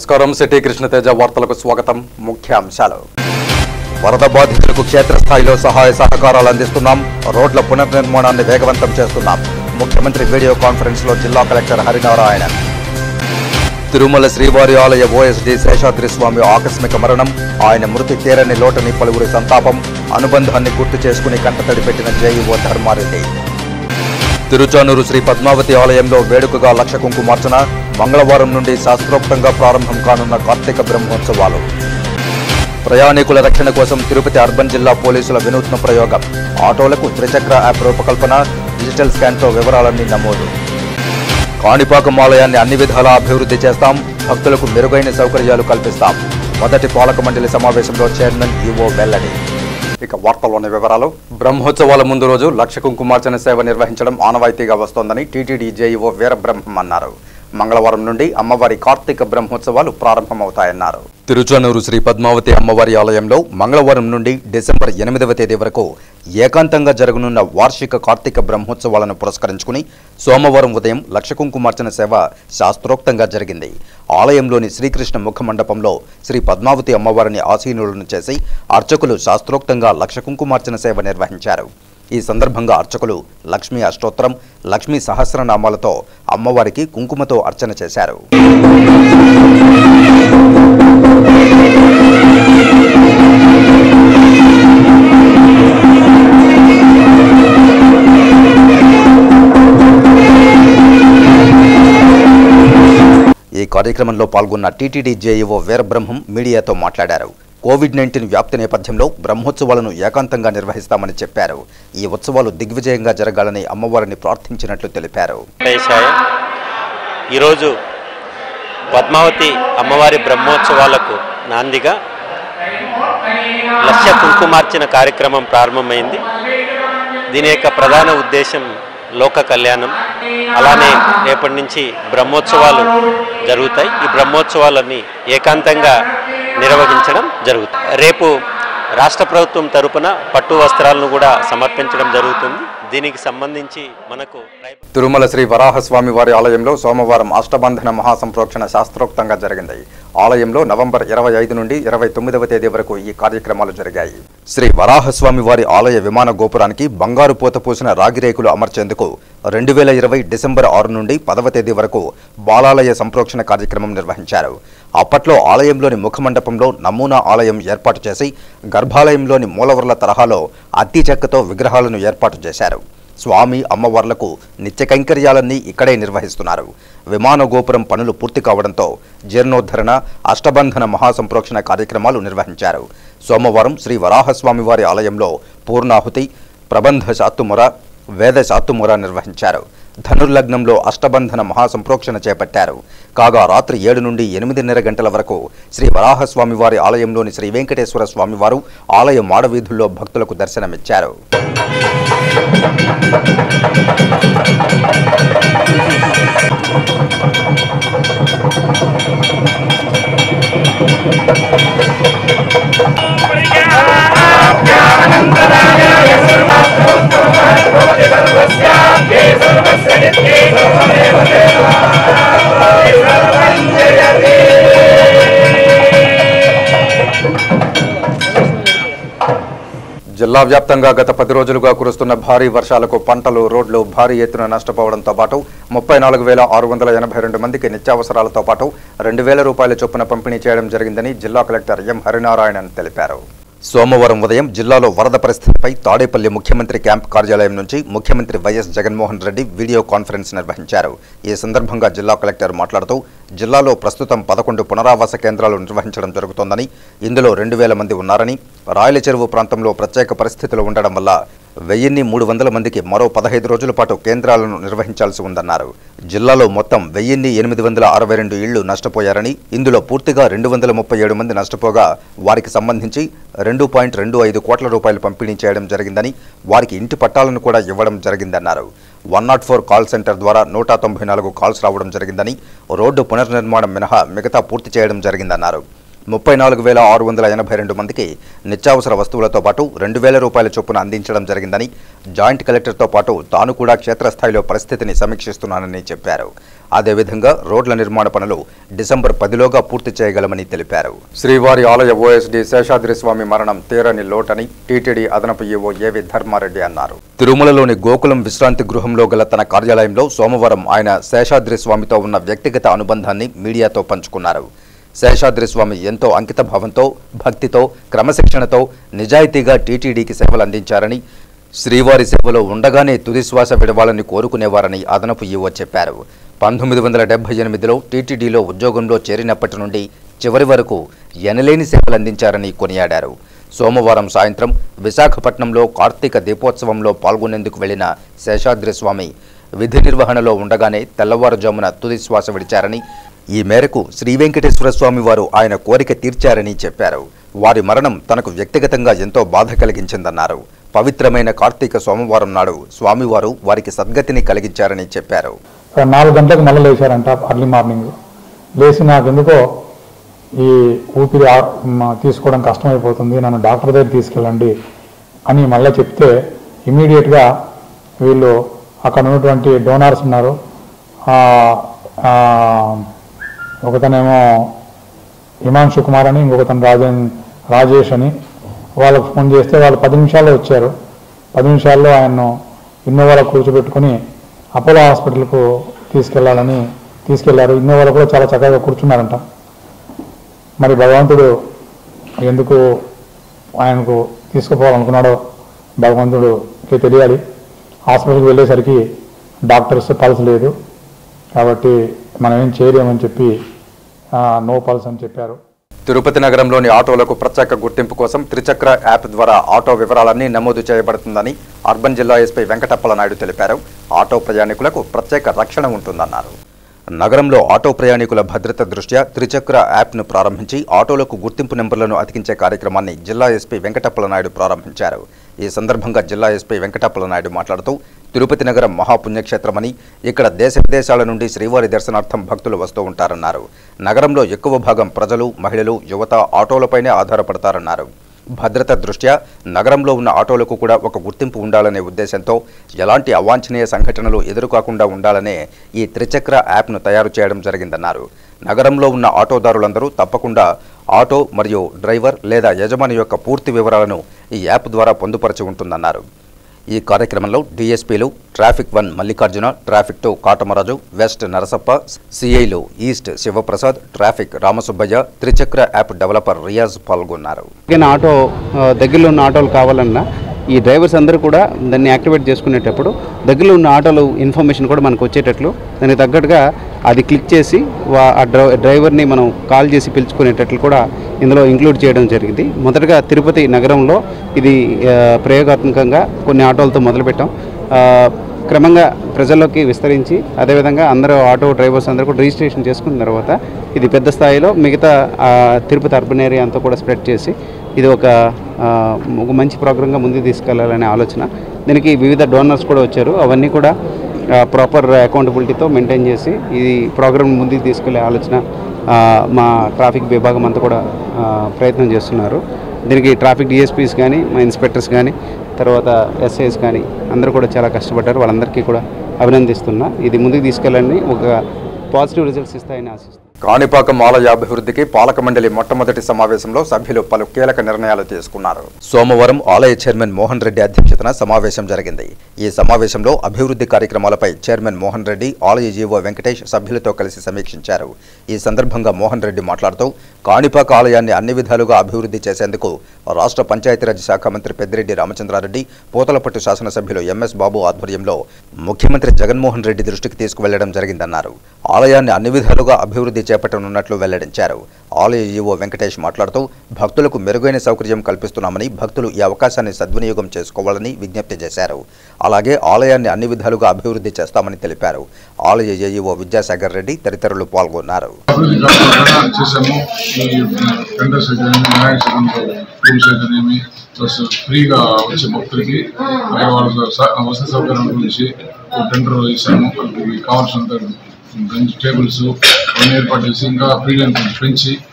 నమస్కారం సిటీ కృష్ణతేజ వార్తలకు స్వాగతం ముఖ్యాంశాలు వరద బాధితులకు క్షేత్రస్థాయిలో సహాయ సహకారాలు అందిస్తున్నాం రోడ్ల పునర్నిర్మాణాన్ని వేగవంతం చేస్తున్నాం ముఖ్యమంత్రి వీడియో కాన్ఫరెన్స్ లో జిల్లా కలెక్టర్ హరినారాయణ తిరుమల శ్రీవారి ఆలయ ఓఎస్డి శేషాద్రి స్వామి ఆకస్మిక మరణం ఆయన మృతి తీరని లోటని పలువురి సంతాపం అనుబంధాన్ని గుర్తు చేసుకుని కంటతడి పెట్టిన జేఈఓ ధర్మారెడ్డి తిరుచానూరు శ్రీ పద్మావతి ఆలయంలో వేడుకగా లక్ష కుంకుమార్చన మంగళవారం నుండి శాస్త్రోక్తంగా ప్రారంభం కానున్న కార్తీక బ్రహ్మోత్సవాలు ప్రయాణికుల రక్షణ కోసం తిరుపతి అర్బన్ జిల్లా పోలీసుల వినూత్న ప్రయోగం ఆటోలకు త్రిచక్ర యాప్ రూపకల్పన డిజిటల్ స్కాన్తో వివరాలన్నీ నమోదు కాణిపాకం ఆలయాన్ని అన్ని విధాలా అభివృద్ధి చేస్తాం భక్తులకు మెరుగైన సౌకర్యాలు కల్పిస్తాం మొదటి పాలక మండలి సమావేశంలో చైర్మన్ ఈవో వెల్లడి ఇక వార్తల్లోని వివరాలు బ్రహ్మోత్సవాల ముందు రోజు లక్ష కుంకుమార్చన సేవ నిర్వహించడం ఆనవాయితీగా వస్తోందని టీటీడీ జేఈఓ వీరబ్రహ్మం అన్నారు మంగళవారం నుండి అమ్మవారి కార్తీక బ్రహ్మోత్సవాలు ప్రారంభమవుతాయన్నారు తిరుచానూరు శ్రీ పద్మావతి అమ్మవారి ఆలయంలో మంగళవారం నుండి డిసెంబర్ ఎనిమిదవ తేదీ వరకు ఏకాంతంగా జరగనున్న వార్షిక కార్తీక బ్రహ్మోత్సవాలను పురస్కరించుకుని సోమవారం ఉదయం లక్ష కుంకుమార్చన సేవ శాస్త్రోక్తంగా జరిగింది ఆలయంలోని శ్రీకృష్ణ ముఖ మండపంలో శ్రీ పద్మావతి అమ్మవారిని ఆసీనులను చేసి అర్చకులు శాస్త్రోక్తంగా లక్ష కుంకుమార్చన సేవ నిర్వహించారు ఈ సందర్భంగా అర్చకులు లక్ష్మీ అష్టోత్తరం లక్ష్మీ సహస్రనామాలతో అమ్మవారికి కుంకుమతో అర్చన చేశారు ఈ కార్యక్రమంలో పాల్గొన్న టీటీడీ జేఈఓ వీరబ్రహ్మం మీడియాతో మాట్లాడారు కోవిడ్ నైన్టీన్ వ్యాప్తి నేపథ్యంలో బ్రహ్మోత్సవాలను ఏకాంతంగా నిర్వహిస్తామని చెప్పారు ఈ ఉత్సవాలు దిగ్విజయంగా జరగాలని అమ్మవారిని ప్రార్థించినట్లు తెలిపారు వెంకటేశాయ ఈరోజు పద్మావతి అమ్మవారి బ్రహ్మోత్సవాలకు నాందిగా లక్ష్య కుంకుమార్చన కార్యక్రమం ప్రారంభమైంది దీని యొక్క ప్రధాన ఉద్దేశం లోక కళ్యాణం అలానే రేపటి నుంచి బ్రహ్మోత్సవాలు జరుగుతాయి ఈ బ్రహ్మోత్సవాలన్నీ ఏకాంతంగా నిర్వహించడం జరుగుతుంది రేపు రాష్ట్ర ప్రభుత్వం తరపున పట్టు వస్త్రాలను కూడా సమర్పించడం జరుగుతుంది దీనికి సంబంధించి మనకు ట్రైబల్ తిరుమల శ్రీ వరాహస్వామి వారి ఆలయంలో సోమవారం అష్టబంధన మహాసంప్రోక్షణ శాస్త్రోక్తంగా జరిగింది ఆలయంలో నవంబర్ ఇరవై ఐదు నుండి ఇరవై తొమ్మిదవ తేదీ వరకు ఈ కార్యక్రమాలు జరిగాయి శ్రీ వరాహస్వామి వారి ఆలయ విమాన గోపురానికి బంగారు పూత పూసిన రాగిరేకులు అమర్చేందుకు రెండు వేల ఇరవై డిసెంబర్ ఆరు నుండి పదవ తేదీ వరకు బాలాలయ సంప్రోక్షణ కార్యక్రమం నిర్వహించారు అప్పట్లో ఆలయంలోని ముఖమండపంలో నమూనా ఆలయం ఏర్పాటు చేసి గర్భాలయంలోని మూలవర్ల తరహాలో అత్తి చెక్కతో విగ్రహాలను ఏర్పాటు చేశారు స్వామి అమ్మవార్లకు నిత్య కైంకర్యాలన్నీ ఇక్కడే నిర్వహిస్తున్నారు విమాన గోపురం పనులు పూర్తి కావడంతో జీర్ణోద్ధరణ అష్టబంధన మహాసంప్రోక్షణ కార్యక్రమాలు నిర్వహించారు సోమవారం శ్రీ వరాహస్వామి వారి ఆలయంలో పూర్ణాహుతి ప్రబంధ శాత్తుముర వేద శాత్తుముర నిర్వహించారు ధనుర్లగ్నంలో అష్టబంధన మహాసంప్రోక్షణ చేపట్టారు కాగా రాత్రి ఏడు నుండి ఎనిమిదిన్నర గంటల వరకు శ్రీ వరాహస్వామి వారి ఆలయంలోని శ్రీ వెంకటేశ్వర స్వామివారు ఆలయ మాడవీధుల్లో భక్తులకు దర్శనమిచ్చారు జిల్లా వ్యాప్తంగా గత పది రోజులుగా కురుస్తున్న భారీ వర్షాలకు పంటలు రోడ్లు భారీ ఎత్తున నష్టపోవడంతో పాటు ముప్పై నాలుగు వేల ఆరు వందల ఎనభై రెండు మందికి నిత్యావసరాలతో పాటు రెండు వేల రూపాయల చొప్పున పంపిణీ చేయడం జరిగిందని జిల్లా కలెక్టర్ ఎం హరినారాయణన్ తెలిపారు సోమవారం ఉదయం జిల్లాలో వరద పరిస్థితిపై తాడేపల్లి ముఖ్యమంత్రి క్యాంప్ కార్యాలయం నుంచి ముఖ్యమంత్రి YS Jaganmohan Reddy video conference నిర్వహించారు ఈ సందర్భంగా జిల్లా కలెక్టర్ మాట్లాడుతూ జిల్లాలో ప్రస్తుతం పదకొండు పునరావాస కేంద్రాలు నిర్వహించడం జరుగుతోందని ఇందులో రెండు వేల మంది ఉన్నారని రాయల చెరువు ప్రాంతంలో ప్రత్యేక పరిస్థితులు ఉండడం వల్ల వెయ్యిన్ని మూడు వందల మందికి మరో పదహైదు రోజుల పాటు కేంద్రాలను నిర్వహించాల్సి ఉందన్నారు జిల్లాలో మొత్తం వెయ్యిన్ని ఎనిమిది వందల అరవై రెండు ఇళ్లు నష్టపోయారని ఇందులో పూర్తిగా రెండు వందల ముప్పై ఏడు మంది నష్టపోగా వారికి సంబంధించి రెండు పాయింట్ రెండు ఐదు కోట్ల రూపాయలు పంపిణీ చేయడం జరిగిందని వారికి ఇంటి పట్టాలను కూడా ఇవ్వడం జరిగిందన్నారు one nought four call centre ద్వారా నూట తొంభై నాలుగు కాల్స్ రావడం జరిగిందని రోడ్డు పునర్నిర్మాణం మినహా మిగతా పూర్తి చేయడం జరిగిందన్నారు ముప్పై నాలుగు వేల ఆరు వందల ఎనభై రెండు మందికి నిత్యావసర వస్తువులతో పాటు రెండు వేల రూపాయల చొప్పున అందించడం జరిగిందని జాయింట్ కలెక్టర్తో పాటు తాను కూడా క్షేత్రస్థాయిలో పరిస్థితిని సమీక్షిస్తున్నానని చెప్పారు అదేవిధంగా రోడ్ల నిర్మాణ పనులు డిసెంబర్ పదిలోగా పూర్తి చేయగలమని తెలిపారు శ్రీవారి ఆలయ ఓఎస్డి శేషాద్రి స్వామి మరణం తీరని లోటని టీటీడీ అదనపు ఈవో ఏవి ధర్మారెడ్డి అన్నారు తిరుమలలోని గోకులం విశ్రాంతి గృహంలో గల తన కార్యాలయంలో సోమవారం ఆయన శేషాద్రి స్వామితో ఉన్న వ్యక్తిగత అనుబంధాన్ని మీడియాతో పంచుకున్నారు శేషాద్రి స్వామి ఎంతో అంకిత భావంతో భక్తితో క్రమశిక్షణతో నిజాయితీగా టీటీడీకి సేవలు అందించారని శ్రీవారి సేవలో ఉండగానే తుది శ్వాస విడవాలని కోరుకునేవారని అదనపు ఈవో చెప్పారు పంతొమ్మిది వందల డెబ్బై ఎనిమిదిలో టీటీడీలో ఉద్యోగంలో చేరినప్పటి నుండి చివరి వరకు ఎనలేని సేవలు అందించారని కొనియాడారు సోమవారం సాయంత్రం విశాఖపట్నంలో కార్తీక దీపోత్సవంలో పాల్గొనేందుకు వెళ్లిన శేషాద్రి స్వామి విధి నిర్వహణలో ఉండగానే తెల్లవారుజామున తుది శ్వాస విడిచారని ఈ మేరకు శ్రీ వెంకటేశ్వర స్వామి వారు ఆయన కోరిక తీర్చారని చెప్పారు వారి మరణం తనకు వ్యక్తిగతంగా ఎంతో బాధ కలిగించిందన్నారు పవిత్రమైన కార్తీక సోమవారం నాడు స్వామివారు వారికి సద్గతిని కలిగించారని చెప్పారు నాలుగు గంటలకు మళ్ళీ లేచారంట అర్లీ మార్నింగ్ లేచి నాకు ఎందుకో ఈ ఊపిరి ఆ- మ- తీసుకోవడం కష్టమైపోతుంది నన్ను డాక్టర్ దగ్గర తీసుకెళ్ళండి అని మళ్ళీ చెప్తే ఇమీడియట్గా వీళ్ళు అక్కడ ఉన్నటువంటి డోనార్స్ ఉన్నారు ఆ, ఆ, ఒకతనేమో హిమాంశు కుమార్ అని ఇంకొకతను రాజన్ రాజేష్ అని వాళ్ళకు ఫోన్ చేస్తే వాళ్ళు పది నిమిషాల్లో వచ్చారు పది నిమిషాల్లో ఆయన్ను ఇన్నోవాలో కూర్చోబెట్టుకుని అపోలో హాస్పిటల్కు తీసుకెళ్లాలని తీసుకెళ్లారు ఇన్నోవాలో కూడా చాలా చక్కగా కూర్చున్నారంట మరి భగవంతుడు ఎందుకు ఆయనకు తీసుకుపోవాలనుకున్నాడో భగవంతుడికి తెలియాలి హాస్పిటల్కి వెళ్ళేసరికి డాక్టర్స్ పల్స్ లేదు కాబట్టి మనం ఏం చేయలేమని చెప్పి ఆ, నో పల్స్ అని చెప్పారు తిరుపతి నగరంలోని ఆటోలకు ప్రత్యేక గుర్తింపు కోసం త్రిచక్ర యాప్ ద్వారా ఆటో వివరాలన్నీ నమోదు చేయబడుతుందని అర్బన్ జిల్లా ఎస్పీ వెంకటప్పల నాయుడు తెలిపారు ఆటో ప్రయాణికులకు ప్రత్యేక రక్షణ ఉంటుందన్నారు నగరంలో ఆటో ప్రయాణికుల భద్రత దృష్ట్యా త్రిచక్ర యాప్ను ప్రారంభించి ఆటోలకు గుర్తింపు నెంబర్లను అతికించే కార్యక్రమాన్ని జిల్లా ఎస్పీ వెంకటప్పల నాయుడు ప్రారంభించారు ఈ సందర్భంగా జిల్లా ఎస్పీ వెంకటప్పల నాయుడు మాట్లాడుతూ తిరుపతి నగరం మహాపుణ్యక్షేత్రమని ఇక్కడ దేశ విదేశాల నుండి శ్రీవారి దర్శనార్థం భక్తులు వస్తూ ఉంటారన్నారు నగరంలో ఎక్కువ భాగం ప్రజలు మహిళలు యువత ఆటోలపైనే ఆధారపడతారన్నారు భద్రత దృష్ట్యా నగరంలో ఉన్న ఆటోలకు కూడా ఒక గుర్తింపు ఉండాలనే ఉద్దేశంతో ఎలాంటి అవాంఛనీయ సంఘటనలు ఎదురుకాకుండా ఉండాలనే ఈ త్రిచక్ర యాప్ను తయారు చేయడం జరిగిందన్నారు నగరంలో ఉన్న ఆటోదారులందరూ తప్పకుండా ఆటో మరియు డ్రైవర్ లేదా యజమాని యొక్క పూర్తి వివరాలను ఈ యాప్ ద్వారా పొందుపరచి ఉంటుందన్నారు ఈ కార్యక్రమంలో డీఎస్పీలు traffic one Mallikarjuna traffic two Katamaraju west Narasappa సిఐలు ఈస్ట్ శివప్రసాద్ ట్రాఫిక్ రామసుబ్బయ్య త్రిచక్ర యాప్ డెవలపర్ రియాజ్ పాల్గొన్నారు ఎక్కడికైనా ఆటో ఆ, దగ్గరలో ఉన్న ఆటోలు కావాలన్నా ఈ డ్రైవర్స్ అందరూ కూడా దాన్ని యాక్టివేట్ చేసుకునేటప్పుడు దగ్గరలో ఉన్న ఆటోలు ఇన్ఫర్మేషన్ కూడా మనకు వచ్చేటట్లు దానికి తగ్గట్టుగా అది క్లిక్ చేసి వా- ఆ డ్రై డ్రైవర్ని మనం కాల్ చేసి పిలుచుకునేటట్లు కూడా ఇందులో ఇంక్లూడ్ చేయడం జరిగింది మొదటగా తిరుపతి నగరంలో ఇది ఆ, ప్రయోగాత్మకంగా కొన్ని ఆటోలతో మొదలుపెట్టాం ఆ, క్రమంగా ప్రజల్లోకి విస్తరించి అదేవిధంగా అందరూ ఆటో డ్రైవర్స్ అందరూ కూడా రిజిస్ట్రేషన్ చేసుకున్న తర్వాత ఇది పెద్ద స్థాయిలో మిగతా ఆ, తిరుపతి అర్బన్ ఏరియా అంతా కూడా స్ప్రెడ్ చేసి ఇది ఒక ఆ, ఒక మంచి ప్రోగ్రాంగా ముందుకు తీసుకెళ్లాలనే ఆలోచన దీనికి వివిధ డోనర్స్ కూడా వచ్చారు అవన్నీ కూడా ప్రాపర్ అకౌంటబిలిటీతో మెయింటైన్ చేసి ఈ ప్రోగ్రామ్ ముందుకు తీసుకెళ్లే ఆలోచన ఆ, మా ట్రాఫిక్ విభాగం అంతా కూడా ఆ, ప్రయత్నం చేస్తున్నారు దీనికి ట్రాఫిక్ డిఎస్పీస్ కానీ మా ఇన్స్పెక్టర్స్ కానీ తర్వాత ఎస్ఐస్ కానీ అందరూ కూడా చాలా కష్టపడ్డారు వాళ్ళందరికీ కూడా అభినందిస్తున్నా ఇది ముందుకు తీసుకెళ్ళాలని ఒక పాజిటివ్ రిజల్ట్స్ ఇస్తాయని ఆశిస్తున్నాను కాణిపాకం ఆలయ అభివృద్ధికి పాలక మండలి మొట్టమొదటి సమావేశంలో సభ్యులు పలు కీలక నిర్ణయాలు తీసుకున్నారు సోమవారం ఆలయ చైర్మన్ మోహన్ రెడ్డి అధ్యక్షతన సమావేశం జరిగింది ఈ సమావేశంలో అభివృద్ధి కార్యక్రమాలపై చైర్మన్ మోహన్ రెడ్డి ఆలయ జీవో వెంకటేష్ సభ్యులతో కలిసి సమీక్షించారు ఈ సందర్భంగా మోహన్ రెడ్డి మాట్లాడుతూ కాణిపాక ఆలయాన్ని అన్ని విధాలుగా అభివృద్ధి చేసేందుకు రాష్ట్ర పంచాయతీరాజ్ శాఖ మంత్రి పెద్దిరెడ్డి రామచంద్రారెడ్డి పూతలపట్టు శాసనసభ్యులు ఎంఎస్ బాబు ఆధ్వర్యంలో ముఖ్యమంత్రి జగన్మోహన్ రెడ్డి దృష్టికి తీసుకువెళ్లడం జరిగిందన్నారు ఆలయాన్ని అన్ని విధాలుగా అభివృద్ధి చేపట్టనున్నట్లు వెల్లడించారు ఆలయ ఈవో వెంకటేష్ మాట్లాడుతూ భక్తులకు మెరుగైన సౌకర్యం కల్పిస్తున్నామని భక్తులు ఈ అవకాశాన్ని సద్వినియోగం చేసుకోవాలని విజ్ఞప్తి చేశారు అలాగే ఆలయాన్ని అన్ని విధాలుగా అభివృద్ధి చేస్తామని తెలిపారు ఆలయ ఏఈఓ విద్యాసాగర్ రెడ్డి తదితరులు పాల్గొన్నారు అభివృద్ధి కార్యక్రమాలు చేశాము ఈ టెండర్స్ అయితేనేమి వినాయక చవితి రూమ్స్ అయితేనేమి ప్లస్ ఫ్రీగా వచ్చే భక్తులకి అక్కడ వాళ్ళకి స- వసతి సౌకర్యం గురించి ఒక టెండర్ వేసాము వాళ్ళకి కావాల్సినంత బెంచ్ టేబుల్స్ అవన్నీ ఏర్పాటు చేసి ఇంకా ఫ్రీగా కొంచెం పెంచి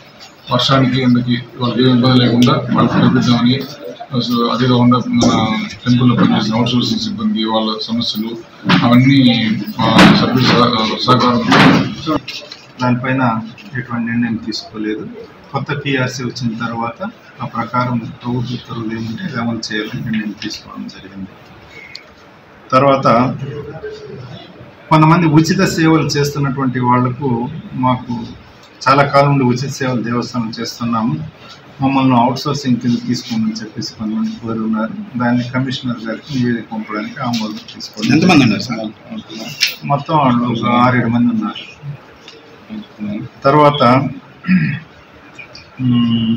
వర్షానికి ఎండకి వాళ్ళకి ఏం ఇబ్బంది లేకుండా వాళ్ళకి కల్పిద్దామని సో అదే కాకుండా మన టెంపుల్లో పనిచేసిన అవుట్ సోర్సింగ్ సిబ్బంది వాళ్ళ సమస్యలు అవన్నీ మా సభ్యుల సహ- సహకారంతో దానిపైన ఎటువంటి నిర్ణయం తీసుకోలేదు కొత్త పిఆర్సీ వచ్చిన తర్వాత ఆ ప్రకారం ప్రభుత్వ ఉత్తర్వులు ఏమంటే అది అమలు చేయాలని నిర్ణయం తీసుకోవడం జరిగింది తర్వాత కొంతమంది ఉచిత సేవలు చేస్తున్నటువంటి వాళ్లకు మాకు చాలా కాలం నుండి ఉచిత సేవలు దేవస్థానం చేస్తున్నాము మమ్మల్ని అవుట్ సోర్సింగ్ కింద తీసుకోమని చెప్పేసి కొంతమంది కోరి ఉన్నారు దాన్ని కమిషనర్ గారికి నివేదిక పంపడానికి ఆమోదం తీసుకోవాలి ఎంతమంది ఉన్నారు సార్ మొత్తం వాళ్ళు ఒక ఆరేడు మంది ఉన్నారు తర్వాత మ్,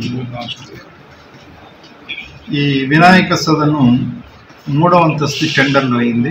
ఈ వినాయక సదను మూడవ అంతస్తు టెండర్లు అయింది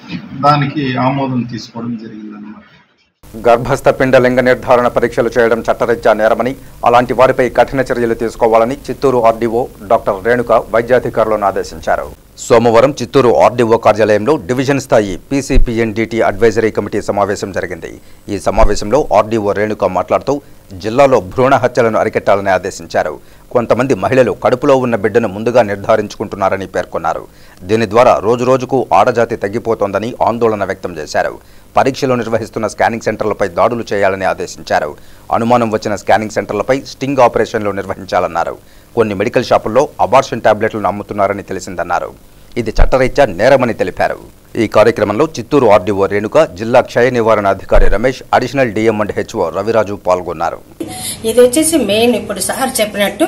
దానికి ఆమోదం తీసుకోవడం జరిగిందన్నమాట గర్భస్థ పిండ లింగ నిర్ధారణ పరీక్షలు చేయడం చట్టరీత్యా నేరమని అలాంటి వారిపై కఠిన చర్యలు తీసుకోవాలని చిత్తూరు ఆర్డీఓ డాక్టర్ రేణుక వైద్యాధికారులను ఆదేశించారు సోమవారం చిత్తూరు ఆర్డీఓ కార్యాలయంలో డివిజన్ స్థాయి పీసీపీఎన్డీటీ అడ్వైజరీ కమిటీ సమావేశం జరిగింది ఈ సమావేశంలో ఆర్డీఓ రేణుక మాట్లాడుతూ జిల్లాలో భ్రూణ హత్యలను అరికట్టాలని ఆదేశించారు కొంతమంది మహిళలు కడుపులో ఉన్న బిడ్డను ముందుగా నిర్ధారించుకుంటున్నారని పేర్కొన్నారు దీని ద్వారా రోజురోజుకు ఆడజాతి తగ్గిపోతోందని ఆందోళన వ్యక్తం చేశారు పరీక్షలు నిర్వహిస్తున్న స్కానింగ్ సెంటర్లపై దాడులు చేయాలని ఆదేశించారు అనుమానం వచ్చిన స్కానింగ్ సెంటర్లపై స్టింగ్ ఆపరేషన్లు నిర్వహించాలన్నారు కొన్ని మెడికల్ షాపుల్లో అబార్షన్ టాబ్లెట్లను అమ్ముతున్నారని తెలిసిందన్నారు ఇది చట్టరీత్యా నేరమని తెలిపారు ఈ కార్యక్రమంలో చిత్తూరు ఆర్డీఓ రేణుక జిల్లా క్షయ నివారణ అధికారి Ramesh additional DM and HO Raviraju పాల్గొన్నారు ఇది వచ్చేసి మెయిన్ ఇప్పుడు సార్ చెప్పినట్టు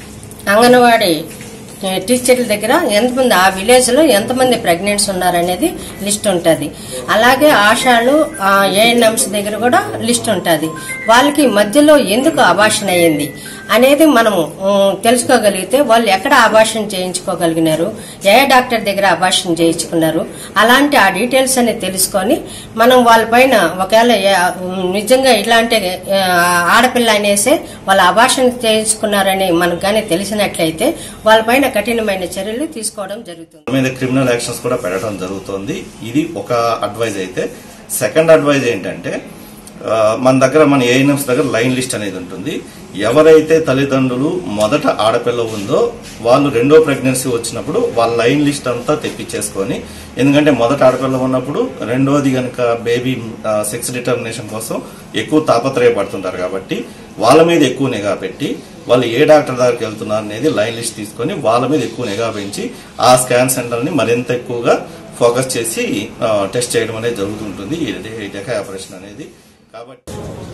అంగన్వాడీ ఏ, టీచర్ల దగ్గర ఎంతమంది ఆ విలేజ్ లో ఎంతమంది ప్రెగ్నెంట్స్ ఉన్నారనేది లిస్ట్ ఉంటుంది అలాగే ఆశాలు ఏఎన్ఎంస్ దగ్గర కూడా లిస్ట్ ఉంటుంది వాళ్ళకి మధ్యలో ఎందుకు అభాషణ అయ్యింది అనేది మనము ఉమ్, తెలుసుకోగలిగితే వాళ్ళు ఎక్కడ అభాషణ చేయించుకోగలిగినారు ఏ డాక్టర్ దగ్గర అభాషణ చేయించుకున్నారు అలాంటి ఆ డీటెయిల్స్ అన్ని తెలుసుకొని మనం వాళ్ళపైన ఒకవేళ ఏ- ఉమ్, నిజంగా ఇలాంటి ఆ, ఆడపిల్ల అనేసే వాళ్ళ అభాషణ చేయించుకున్నారని మనకు కానీ తెలిసినట్లయితే వాళ్ళపైన కఠినమైన చర్యలు తీసుకోవడం జరుగుతుంది మీద క్రిమినల్ యాక్షన్స్ కూడా పెట్టడం జరుగుతుంది ఇది ఒక అడ్వైజ్ అయితే సెకండ్ అడ్వైజ్ ఏంటంటే ఆ, మన దగ్గర మన ఏఎన్ఎంస్ దగ్గర లైన్ లిస్ట్ అనేది ఉంటుంది ఎవరైతే తల్లిదండ్రులు మొదట ఆడపిల్ల ఉందో వాళ్ళు రెండో ప్రెగ్నెన్సీ వచ్చినప్పుడు వాళ్ళ లైన్ లిస్ట్ అంతా తెప్పించేసుకొని ఎందుకంటే మొదట ఆడపిల్ల ఉన్నప్పుడు రెండోది కనుక బేబీ సెక్స్ డిటర్మినేషన్ కోసం ఎక్కువ తాపత్రయపడుతుంటారు కాబట్టి వాళ్ళ మీద ఎక్కువ నిఘా పెట్టి వాళ్ళు ఏ డాక్టర్ దగ్గరికి వెళ్తున్నారు అనేది లైన్ లిస్ట్ తీసుకొని వాళ్ళ మీద ఎక్కువ నిఘా పెంచి ఆ స్కాన్ సెంటర్ ని మరింత ఎక్కువగా ఫోకస్ చేసి ఆ, టెస్ట్ చేయడం అనేది జరుగుతుంటుంది ఈ డే- డెకా ఆపరేషన్ అనేది కాబట్టి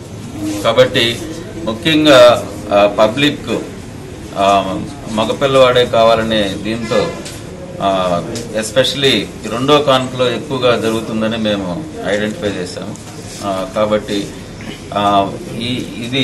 కాబట్టి ముఖ్యంగా ఆ, పబ్లిక్ ఆ, మగపిల్లవాడే కావాలనే దీంతో ఎస్పెషలీ రెండో కాన్పులో ఎక్కువగా జరుగుతుందని మేము ఐడెంటిఫై చేశాము ఆ, కాబట్టి ఆ, ఈ ఇది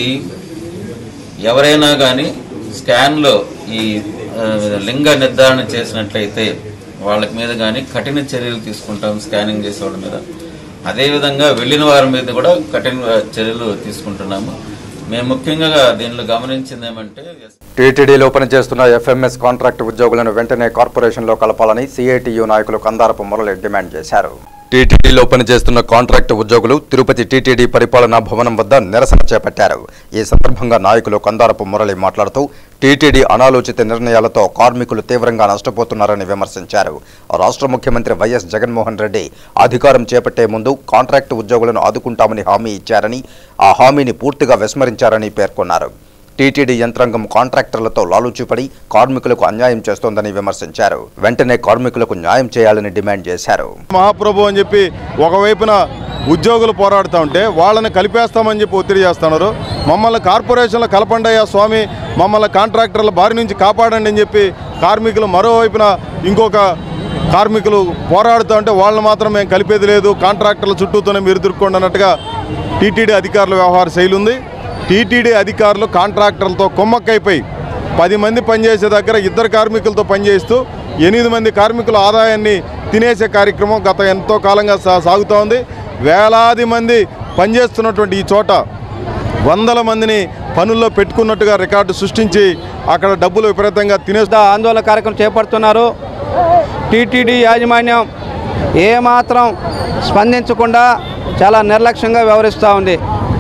ఎవరైనా కానీ స్కాన్లో ఈ ఆ, లింగ నిర్ధారణ చేసినట్లయితే వాళ్ళ మీద కానీ కఠిన చర్యలు తీసుకుంటాం స్కానింగ్ చేసే వాళ్ళ మీద అదేవిధంగా వెళ్ళిన వారి మీద కూడా కఠిన చర్యలు తీసుకుంటున్నాము మేము ముఖ్యంగా దీనిలో గమనించింది ఏమంటే టీటీడీలో పనిచేస్తున్న ఎఫ్ఎంఎస్ కాంట్రాక్ట్ ఉద్యోగులను వెంటనే కార్పొరేషన్లో కలపాలని సిఐటియు నాయకులు కందారపు మురళి డిమాండ్ చేశారు టీటీడీలో పనిచేస్తున్న కాంట్రాక్ట్ ఉద్యోగులు తిరుపతి టీటీడీ పరిపాలనా భవనం వద్ద నిరసన చేపట్టారు ఈ సందర్భంగా నాయకులు కందారపు మురళి మాట్లాడుతూ టీటీడీ అనాలోచిత నిర్ణయాలతో కార్మికులు తీవ్రంగా నష్టపోతున్నారని విమర్శించారు రాష్ట్ర ముఖ్యమంత్రి వైఎస్ జగన్మోహన్ రెడ్డి అధికారం చేపట్టే ముందు కాంట్రాక్ట్ ఉద్యోగులను ఆదుకుంటామని హామీ ఇచ్చారని ఆ హామీని పూర్తిగా విస్మరించారని పేర్కొన్నారు టీటీడీ యంత్రాంగం కాంట్రాక్టర్లతో లాలూచిపడి కార్మికులకు అన్యాయం చేస్తోందని విమర్శించారు వెంటనే కార్మికులకు న్యాయం చేయాలని డిమాండ్ చేశారు మహాప్రభు అని చెప్పి ఒకవైపున ఉద్యోగులు పోరాడుతూ ఉంటే వాళ్ళని కలిపేస్తామని చెప్పి ఒత్తిడి చేస్తున్నారు మమ్మల్ని కార్పొరేషన్లో కలపండయ్యా స్వామి మమ్మల్ని కాంట్రాక్టర్ల బారి నుంచి కాపాడండి అని చెప్పి కార్మికులు మరోవైపున ఇంకొక కార్మికులు పోరాడుతూ ఉంటే వాళ్ళని మాత్రం మేము కలిపేది లేదు కాంట్రాక్టర్ల చుట్టూతోనే మీరు తిరుక్కోండి అన్నట్టుగా టీటీడీ అధికారుల వ్యవహార శైలి ఉంది టీటీడీ అధికారులు కాంట్రాక్టర్లతో కొమ్మక్కైపోయి పది మంది పనిచేసే దగ్గర ఇద్దరు కార్మికులతో పనిచేస్తూ ఎనిమిది మంది కార్మికుల ఆదాయాన్ని తినేసే కార్యక్రమం గత ఎంతో కాలంగా సా సాగుతూ ఉంది వేలాది మంది పనిచేస్తున్నటువంటి ఈ చోట వందల మందిని పనుల్లో పెట్టుకున్నట్టుగా రికార్డు సృష్టించి అక్కడ డబ్బులు విపరీతంగా తినేస్తూ ఆందోళన కార్యక్రమం చేపడుతున్నారు టీటీడీ యాజమాన్యం ఏమాత్రం స్పందించకుండా చాలా నిర్లక్ష్యంగా వ్యవహరిస్తూ ఉంది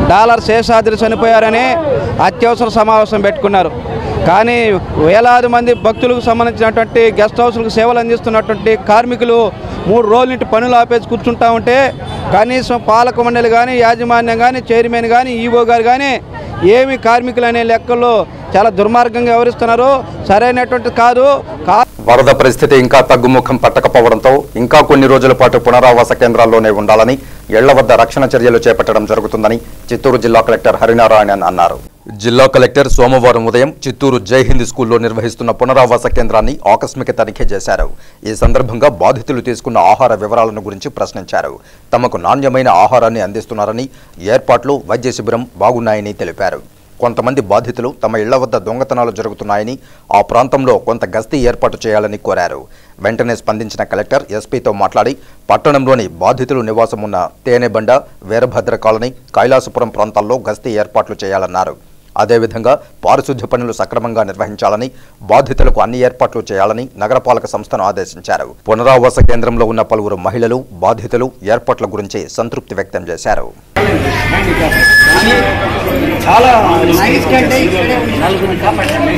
డాలర్ శేషాద్రి చనిపోయారని అత్యవసర సమావేశం పెట్టుకున్నారు కానీ వేలాది మంది భక్తులకు సంబంధించినటువంటి గెస్ట్ హౌస్లకు సేవలు అందిస్తున్నటువంటి కార్మికులు మూడు రోజుల నుండి పనులు ఆపేసి కూర్చుంటా ఉంటే కనీసం పాలక మండలి కానీ యాజమాన్యం కానీ చైర్మన్ కానీ ఈవో గారు కానీ ఏమి కార్మికులు అనే లెక్కల్లో చాలా దుర్మార్గంగా వ్యవహరిస్తున్నారు సరైనటువంటి కాదు కా వరద పరిస్థితి ఇంకా తగ్గుముఖం పట్టకపోవడంతో ఇంకా కొన్ని రోజుల పాటు పునరావాస కేంద్రాల్లోనే ఉండాలని ఇళ్ల వద్ద రక్షణ చర్యలు చేపట్టడం జరుగుతుందని చిత్తూరు జిల్లా కలెక్టర్ హరినారాయణన్ అన్నారు జిల్లా కలెక్టర్ సోమవారం ఉదయం చిత్తూరు జై హింద్ స్కూల్లో నిర్వహిస్తున్న పునరావాస కేంద్రాన్ని ఆకస్మిక తనిఖీ చేశారు ఈ సందర్భంగా బాధితులు తీసుకున్న ఆహార వివరాలను గురించి ప్రశ్నించారు తమకు నాణ్యమైన ఆహారాన్ని అందిస్తున్నారని ఏర్పాట్లు వైద్య శిబిరం బాగున్నాయని తెలిపారు కొంతమంది బాధితులు తమ ఇళ్ల వద్ద దొంగతనాలు జరుగుతున్నాయని ఆ ప్రాంతంలో కొంత గస్తీ ఏర్పాటు చేయాలని కోరారు వెంటనే స్పందించిన కలెక్టర్ ఎస్పీతో మాట్లాడి పట్టణంలోని బాధితులు నివాసం ఉన్న తేనెబండ వీరభద్ర కాలనీ కైలాసపురం ప్రాంతాల్లో గస్తీ ఏర్పాట్లు చేయాలన్నారు అదేవిధంగా పారిశుద్ధ్య పనులు సక్రమంగా నిర్వహించాలని బాధితులకు అన్ని ఏర్పాట్లు చేయాలని నగరపాలక సంస్థను ఆదేశించారు పునరావాస కేంద్రంలో ఉన్న పలువురు మహిళలు బాధితులు ఏర్పాట్ల గురించి సంతృప్తి వ్యక్తం చేశారు చాలా నైస్ కంటే నలుగురిని కాపాడారు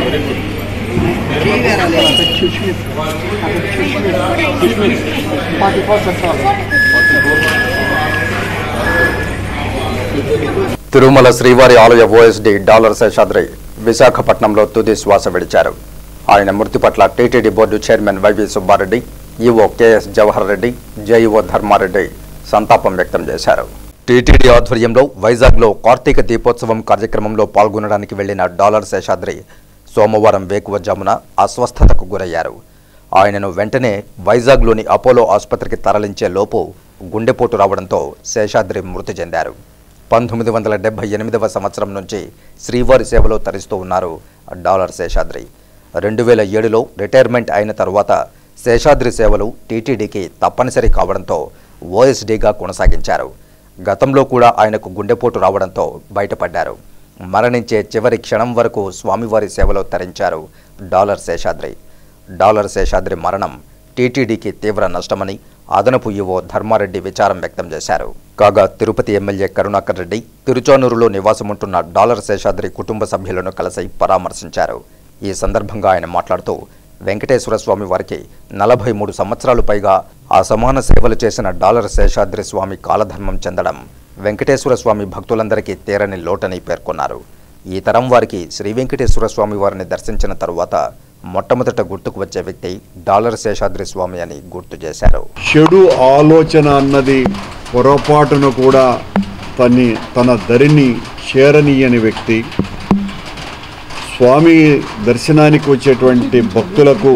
తిరుమల శ్రీవారి ఆలయ ఓఎస్డీ డాలర్ శేషాద్రి విశాఖపట్నంలో తుది శ్వాస విడిచారు ఆయన మృతి పట్ల TTD board chairman YV Subba Reddy EO KS Jawahar Reddy JEO Dharma Reddy సంతాపం వ్యక్తం చేశారు టీటీడీ ఆధ్వర్యంలో వైజాగ్లో కార్తీక దీపోత్సవం కార్యక్రమంలో పాల్గొనడానికి వెళ్లిన డాలర్ శేషాద్రి సోమవారం వేకువజామున అస్వస్థతకు గురయ్యారు ఆయనను వెంటనే వైజాగ్లోని అపోలో ఆసుపత్రికి తరలించే లోపు గుండెపోటు రావడంతో శేషాద్రి మృతి చెందారు పంతొమ్మిది వందల డెబ్బై ఎనిమిదవ సంవత్సరం నుంచి శ్రీవారి సేవలో తరిస్తూ ఉన్నారు డాలర్ శేషాద్రి రెండు వేల ఏడులో రిటైర్మెంట్ అయిన తరువాత శేషాద్రి సేవలు టీటీడీకి తప్పనిసరి కావడంతో ఓఎస్డీగా కొనసాగించారు గతంలో కూడా ఆయనకు గుండెపోటు రావడంతో బయటపడ్డారు మరణించే చివరి క్షణం వరకు స్వామివారి సేవలో తరించారు డాలర్ శేషాద్రి డాలర్ శేషాద్రి మరణం టీటీడీకి తీవ్ర నష్టమని అదనపు ఈవో ధర్మారెడ్డి విచారం వ్యక్తం చేశారు కాగా తిరుపతి ఎమ్మెల్యే కరుణాకర్ రెడ్డి తిరుచానూరులో నివాసముంటున్న డాలర్ శేషాద్రి కుటుంబ సభ్యులను కలిసి పరామర్శించారు ఈ సందర్భంగా ఆయన మాట్లాడుతూ వెంకటేశ్వర స్వామి వారికి నలభై మూడు సంవత్సరాలు పైగా అసమాన సేవలు చేసిన డాలర్ శేషాద్రి స్వామి కాలధర్మం చెందడం వెంకటేశ్వర స్వామి భక్తులందరికీ తీరని లోటని పేర్కొన్నారు ఈ తరం వారికి శ్రీ వెంకటేశ్వర స్వామి వారిని దర్శించిన తరువాత మొట్టమొదట గుర్తుకు వచ్చే వ్యక్తి డాలర్ శేషాద్రి స్వామి అని గుర్తు చేశారు చెడు ఆలోచన అన్నది పొరపాటున కూడా తని తన దరిని చేరనీయని వ్యక్తి స్వామి దర్శనానికి వచ్చేటువంటి భక్తులకు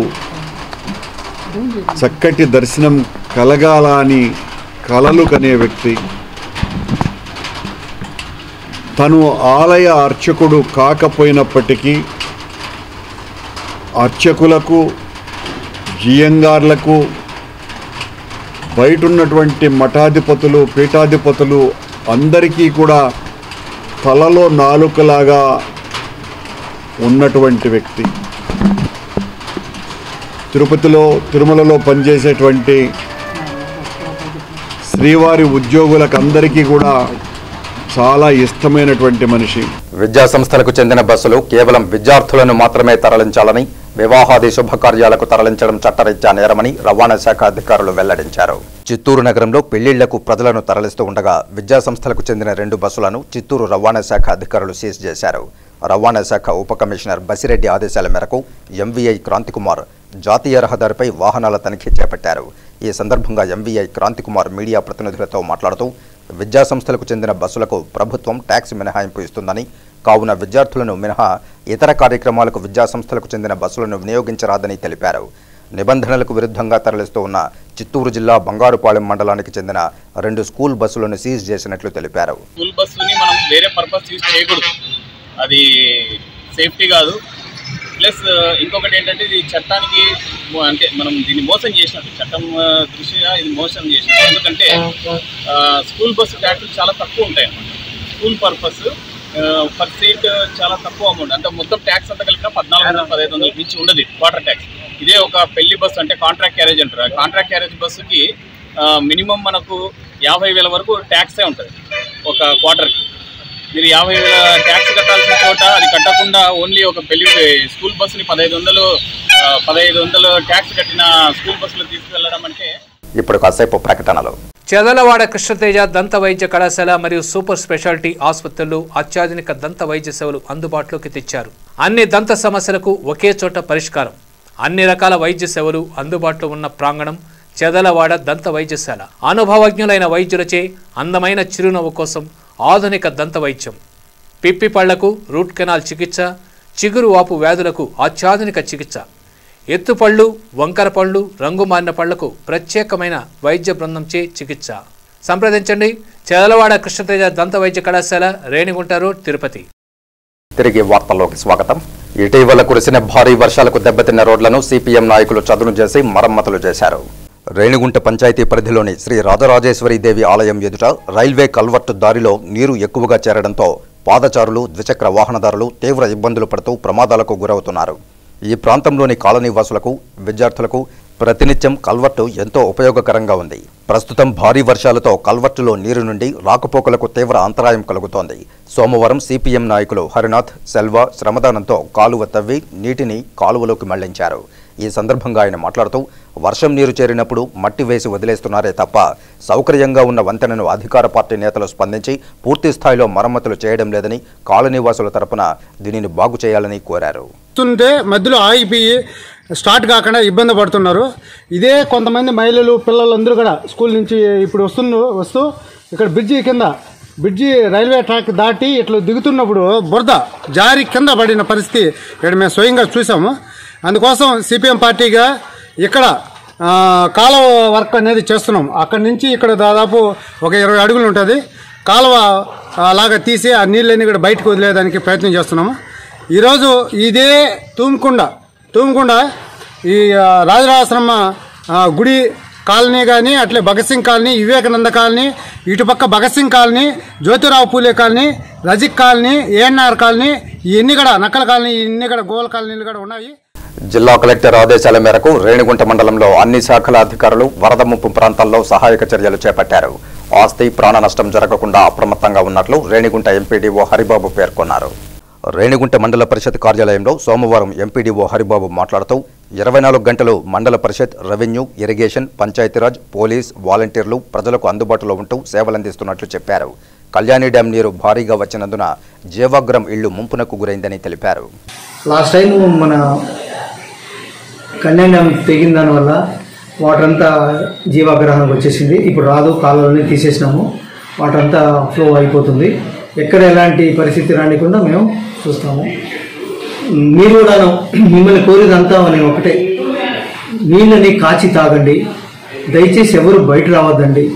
చక్కటి దర్శనం కలగాల అని కలలు కనే వ్యక్తి తను ఆలయ అర్చకుడు కాకపోయినప్పటికీ అర్చకులకు జియంగార్లకు బయట ఉన్నటువంటి మఠాధిపతులు పీఠాధిపతులు అందరికీ కూడా తలలో నాలుకలాగా ఉన్నటువంటి వ్యక్తి తిరుపతిలో తిరుమలలో పనిచేసేటువంటి శ్రీవారి ఉద్యోగులకు అందరికీ కూడా చాలా ఇష్టమైనటువంటి మనిషి విద్యా సంస్థలకు చెందిన బస్సులు కేవలం విద్యార్థులను మాత్రమే తరలించాలని వివాహాది శుభకార్యాలకు తరలించడం చట్టరీత్యా నేరమని రవాణా శాఖ అధికారులు వెల్లడించారు చిత్తూరు నగరంలో పెళ్లిళ్లకు ప్రజలను తరలిస్తూ ఉండగా విద్యా సంస్థలకు చెందిన రెండు బస్సులను చిత్తూరు రవాణా శాఖ అధికారులు సీజ్ చేశారు రవాణా శాఖ ఉప కమిషనర్ బసిరెడ్డి ఆదేశాల మేరకు ఎంవీఐ క్రాంతికుమార్ జాతీయ రహదారిపై వాహనాల తనిఖీ చేపట్టారు ఈ సందర్భంగా ఎంవీఐ క్రాంతికుమార్ మీడియా ప్రతినిధులతో మాట్లాడుతూ విద్యా సంస్థలకు చెందిన బస్సులకు ప్రభుత్వం ట్యాక్స్ మినహాయింపు ఇస్తుందని కావున విద్యార్థులను మినహా ఇతర కార్యక్రమాలకు విద్యా సంస్థలకు చెందిన బస్సులను వినియోగించరాదని తెలిపారు నిబంధనలకు విరుద్ధంగా తరలిస్తూ ఉన్న చిత్తూరు జిల్లా బంగారుపాలెం మండలానికి చెందిన రెండు స్కూల్ బస్సులను సీజ్ చేసినట్లు తెలిపారు స్కూల్ బస్సుని మనం వేరే పర్పస్ యూజ్ చేయకూడదు అది సేఫ్టీ కాదు ప్లస్ ఇంకొకటి ఏంటంటే ఇది చట్టానికి మో- అంటే మనం దీన్ని మోసం చేసినట్టు చట్టం ఆ, దృష్ట్యా ఇది మోసం చేసినట్టు ఎందుకంటే ఆ, స్కూల్ బస్సు ట్యాక్సులు చాలా తక్కువ ఉంటాయి అన్నమాట స్కూల్ పర్పస్ పర్ సీట్ చాలా తక్కువ అమౌంట్ అంటే మొత్తం ట్యాక్స్ అంతా కలిపినా పద్నాలుగు వందల పదహైదు వందల మించి ఉండదు క్వార్టర్ ట్యాక్స్ ఇదే ఒక పెళ్లి బస్సు అంటే కాంట్రాక్ట్ క్యారేజ్ అంటారు ఆ కాంట్రాక్ట్ క్యారేజ్ బస్సుకి మినిమం మనకు యాభై వేల వరకు ట్యాక్సే ఉంటుంది ఒక క్వార్టర్కి మీరు యాభై వేల ట్యాక్స్ కట్టాల్సిన చోట అది కట్టకుండా ఓన్లీ ఒక పెళ్లి స్కూల్ బస్సుని పదహైదు వందలు ఆ, పదహైదు వందలు ట్యాక్స్ కట్టిన స్కూల్ బస్సులో తీసుకెళ్లడం అంటే ఇప్పుడు కాసేపు ప్రకటనలు చెదలవాడ కృష్ణతేజ దంత వైద్య కళాశాల మరియు సూపర్ స్పెషాలిటీ ఆసుపత్రులు అత్యాధునిక దంత వైద్య సేవలు అందుబాటులోకి తెచ్చారు అన్ని దంత సమస్యలకు ఒకే చోట పరిష్కారం అన్ని రకాల వైద్య సేవలు అందుబాటులో ఉన్న ప్రాంగణం చెదలవాడ దంత వైద్యశాల అనుభవజ్ఞులైన వైద్యులచే అందమైన చిరునవ్వు కోసం ఆధునిక దంత వైద్యం పిప్పి పళ్లకు రూట్ కెనాల్ చికిత్స చిగురు వాపు వ్యాధులకు అత్యాధునిక చికిత్స ఎత్తుపళ్ళు వంకర పళ్ళు రంగు మారిన పళ్లకు ప్రత్యేకమైన వైద్య బృందంచే చికిత్స సంప్రదించండి చెదలవాడ కృష్ణతేజ దంత వైద్య కళాశాల రేణిగుంట రోడ్ తిరుపతి తిరిగి వార్తల్లోకి స్వాగతం ఇటీవల కురిసిన భారీ వర్షాలకు దెబ్బతిన్న రోడ్లను సిపిఎం నాయకులు చదును చేసి మరమ్మతులు చేశారు రేణిగుంట పంచాయతీ పరిధిలోని శ్రీ రాజరాజేశ్వరి దేవి ఆలయం ఎదుట రైల్వే కల్వర్టు దారిలో నీరు ఎక్కువగా చేరడంతో పాదచారులు ద్విచక్ర వాహనదారులు తీవ్ర ఇబ్బందులు పడుతూ ప్రమాదాలకు గురవుతున్నారు ఈ ప్రాంతంలోని కాలనీ వాసులకు విద్యార్థులకు ప్రతినిత్యం కల్వర్టు ఎంతో ఉపయోగకరంగా ఉంది ప్రస్తుతం భారీ వర్షాలతో కల్వర్టులో నీరు నుండి రాకపోకలకు తీవ్ర అంతరాయం కలుగుతోంది సోమవారం సిపిఎం నాయకులు హరినాథ్ సెల్వ శ్రమదానంతో కాలువ తవ్వి నీటిని కాలువలోకి మళ్లించారు ఈ సందర్భంగా ఆయన మాట్లాడుతూ వర్షం నీరు చేరినప్పుడు మట్టి వేసి వదిలేస్తున్నారే తప్ప సౌకర్యంగా ఉన్న వంతెనను అధికార పార్టీ నేతలు స్పందించి పూర్తి స్థాయిలో మరమ్మతులు చేయడం లేదని కాలనీవాసుల తరపున దీనిని బాగు చేయాలని కోరారు వస్తుంటే మధ్యలో ఆగిపోయి స్టార్ట్ కాకుండా ఇబ్బంది పడుతున్నారు ఇదే కొంతమంది మహిళలు పిల్లలు అందరూ కూడా స్కూల్ నుంచి ఇప్పుడు వస్తు వస్తూ ఇక్కడ బ్రిడ్జి కింద బ్రిడ్జి రైల్వే ట్రాక్ దాటి ఇట్లా దిగుతున్నప్పుడు బురద జారి కింద పడిన పరిస్థితి ఇక్కడ మేము స్వయంగా చూసాము అందుకోసం సిపిఎం పార్టీగా ఇక్కడ ఆ, కాలువ వర్క్ అనేది చేస్తున్నాం అక్కడి నుంచి ఇక్కడ దాదాపు ఒక ఇరవై అడుగులు ఉంటుంది కాలువ అలాగా తీసి ఆ నీళ్ళని ఇక్కడ బయటకు వదిలేదానికి ప్రయత్నం చేస్తున్నాము ఈరోజు ఇదే తూముకుండ తూముకుండ ఈ ఆ, రాజరాజాశ్రమ ఆ, గుడి కాలనీ కానీ అట్లే భగత్ సింగ్ కాలనీ వివేకానంద కాలనీ ఇటుపక్క Bhagat Singh colony Jyotirao Phule colony Razik colony ANR colony ఇవన్నీ కూడా నక్కల కాలనీ ఇవన్నీ కూడా గోల కాలనీలు కూడా ఉన్నాయి జిల్లా కలెక్టర్ ఆదేశాల మేరకు రేణిగుంట మండలంలో అన్ని శాఖల అధికారులు వరద ముప్పు ప్రాంతాల్లో సహాయక చర్యలు చేపట్టారు ఆస్తి ప్రాణ నష్టం జరగకుండా అప్రమత్తంగా ఉన్నట్లు రేణిగుంట ఎంపీడీఓ హరిబాబు పేర్కొన్నారు రేణిగుంట మండల పరిషత్ కార్యాలయంలో సోమవారం ఎంపీడీఓ హరిబాబు మాట్లాడుతూ ఇరవై నాలుగు గంటలు mandal parishad revenue irrigation Panchayati Raj police వాలంటీర్లు ప్రజలకు అందుబాటులో ఉంటూ సేవలందిస్తున్నట్లు చెప్పారు కళ్యాణి డ్యాం నీరు భారీగా వచ్చినందున జీవాగ్రం ఇళ్లు ముంపునకు గురైందని తెలిపారు లాస్ట్ టైం మన కళ్యాణ్ డ్యామ్ తెగిన దానివల్ల వాటర్ అంతా జీవాగ్రహానికి వచ్చేసింది ఇప్పుడు రాదు కాలువలని తీసేసినాము వాటర్ అంతా ఫ్లో అయిపోతుంది ఎక్కడ ఎలాంటి పరిస్థితి రానికుండా మేము చూస్తాము మీరు కూడా మిమ్మల్ని కోరేదంతా నేను ఒకటే నీళ్ళని కాచి తాగండి దయచేసి ఎవరు బయట రావద్దండి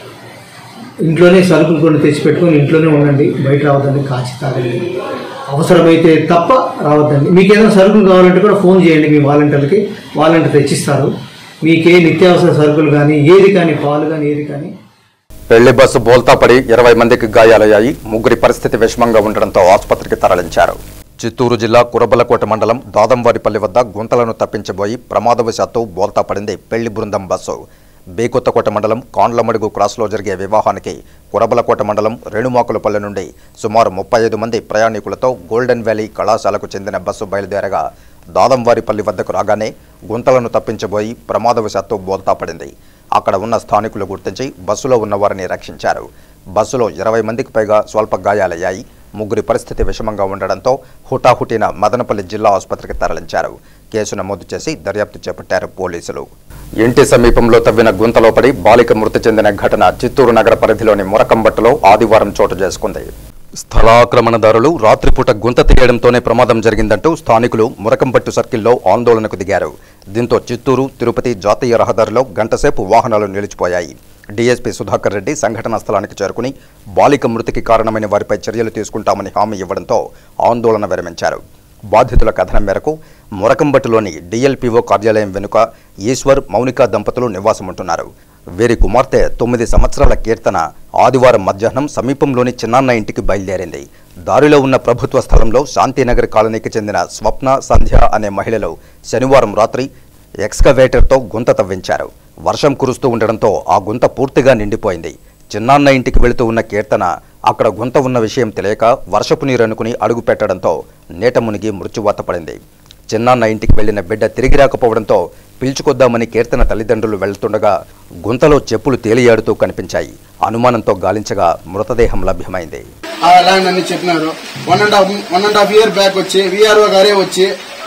ఇంట్లోనే సరుకులు కొన్ని తెచ్చిపెట్టుకొని ఇంట్లోనే ఉండండి బయట రావద్దండి కాచి తాగండి అవసరమైతే తప్ప రావద్దండి మీకు ఏదైనా సరుకులు కావాలంటే కూడా ఫోన్ చేయండి మీ వాలంటీర్లకి వాలంటీర్ తెచ్చిస్తారు మీకే నిత్యావసర సరుకులు కానీ ఏది కానీ పాలు కానీ ఏది కానీ పెళ్లి బస్సు బోల్తా పడి ఇరవై మందికి గాయాలయ్యాయి ముగ్గురి పరిస్థితి విషమంగా ఉండడంతో ఆసుపత్రికి తరలించారు చిత్తూరు జిల్లా కురబలకోట మండలం దాదంవారిపల్లి వద్ద గుంతలను తప్పించబోయి ప్రమాదవశాత్తు బోల్తా పడింది పెళ్లి బృందం బస్సు బేకొత్తకోట మండలం కాండ్లమడుగు క్రాస్లో జరిగే వివాహానికి కురబలకోట మండలం రేణుమాకులపల్లి నుండి సుమారు ముప్పై ఐదు మంది ప్రయాణికులతో గోల్డెన్ వ్యాలీ కళాశాలకు చెందిన బస్సు బయలుదేరగా దాదంవారిపల్లి వద్దకు రాగానే గుంతలను తప్పించబోయి ప్రమాదవశాత్తు బోల్తా పడింది అక్కడ ఉన్న స్థానికులు గుర్తించి బస్సులో ఉన్న వారిని రక్షించారు బస్సులో ఇరవై మందికి పైగా స్వల్ప గాయాలయ్యాయి ముగ్గురి పరిస్థితి విషమంగా ఉండడంతో హుటాహుటిన మదనపల్లి జిల్లా ఆసుపత్రికి తరలించారు కేసు నమోదు చేసి దర్యాప్తు చేపట్టారు పోలీసులు ఇంటి సమీపంలో తవ్విన గుంతలో పడి బాలిక మృతి చెందిన ఘటన చిత్తూరు నగర పరిధిలోని మురకంబట్టులో ఆదివారం చోటు చేసుకుంది స్థలాక్రమణదారులు రాత్రిపూట గుంత తీయడంతోనే ప్రమాదం జరిగిందంటూ స్థానికులు మురకంపట్టు సర్కిల్లో ఆందోళనకు దిగారు దీంతో చిత్తూరు తిరుపతి జాతీయ రహదారిలో గంటసేపు వాహనాలు నిలిచిపోయాయి డీఎస్పీ సుధాకర్ రెడ్డి సంఘటనా స్థలానికి చేరుకుని బాలిక మృతికి కారణమైన వారిపై చర్యలు తీసుకుంటామని హామీ ఇవ్వడంతో ఆందోళన విరమించారు బాధితుల కథనం మేరకు మురకంబట్టులోని డిఎల్పిఓ కార్యాలయం వెనుక ఈశ్వర్ మౌనిక దంపతులు నివాసముంటున్నారు వీరి కుమార్తె తొమ్మిది సంవత్సరాల కీర్తన ఆదివారం మధ్యాహ్నం సమీపంలోని చిన్నాన్న ఇంటికి బయలుదేరింది దారిలో ఉన్న ప్రభుత్వ స్థలంలో శాంతినగర్ కాలనీకి చెందిన స్వప్న సంధ్య అనే మహిళలు శనివారం రాత్రి ఎక్స్కవేటర్తో గుంత తవ్వించారు వర్షం కురుస్తూ ఉండడంతో ఆ గుంత పూర్తిగా నిండిపోయింది చిన్నాన్న ఇంటికి వెళుతూ ఉన్న కీర్తన అక్కడ గుంత ఉన్న విషయం తెలియక వర్షపు నీరు అనుకుని అడుగు పెట్టడంతో నీట మునిగి మృత్యువాత పడింది చిన్నాన్న ఇంటికి వెళ్లిన బిడ్డ తిరిగి రాకపోవడంతో పిలుచుకొద్దామని కీర్తన తల్లిదండ్రులు వెళ్తుండగా గుంతలో చెప్పులు తేలియాడుతూ కనిపించాయి అనుమానంతో గాలించగా మృతదేహం లభ్యమైంది ఆ ల్యాండ్ అని చెప్పినారు one and half one and half year back వచ్చి విఆర్ఓ గారే వచ్చి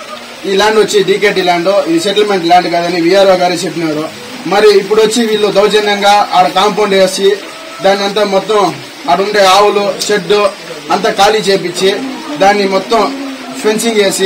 ఈ ల్యాండ్ వచ్చి డీకేటీ ల్యాండ్ ఇది సెటిల్మెంట్ ల్యాండ్ కాదని విఆర్ఓ గారే చెప్పినారు మరి ఇప్పుడు వచ్చి వీళ్ళు దౌర్జన్యంగా ఆడ కాంపౌండ్ వేసి దాన్ని అంతా మొత్తం ఆడ ఉండే ఆవులు షెడ్ అంతా ఖాళీ చేపించి దాన్ని మొత్తం ఫెన్సింగ్ వేసి